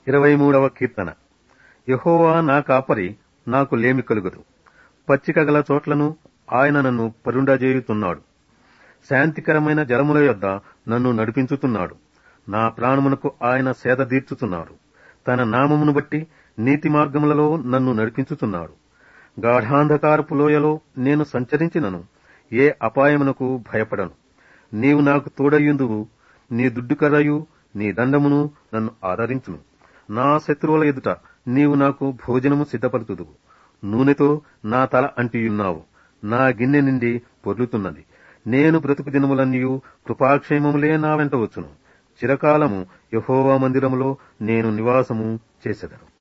ఇరవై మూడవ కీర్తన యహోవా నా కాపరి నాకు లేమి కలుగదు పచ్చిక గల చోట్లను ఆయన నన్ను పరుండజేయుతున్నాడు శాంతికరమైన జలముల యొద్ద నన్ను నడిపించుతున్నాడు నా ప్రాణమునకు ఆయన సేద తీర్చుతున్నాడు తన నామమును బట్టి నీతి మార్గములలో నన్ను నడిపించుతున్నాడు గాఢాంధకారపు లోయలో నేను సంచరించినను ఏ అపాయమునకు భయపడను నీవు నాకు తోడయ్యుందువు నీ దుడ్డుకర్రయు నీ దండమును నన్ను ఆదరించును నా శత్రువుల ఎదుట నీవు నాకు భోజనము సిద్ధపరుతుదువు నూనెతో నా తల అంటియున్నావు నా గిన్నె నిండి పొర్లుతున్నది నేను బ్రతుకు దినములన్నీయు కృపాక్షేమములే నా వెంట వచ్చును చిరకాలము యహోవా మందిరములో నేను నివాసము చేసెదను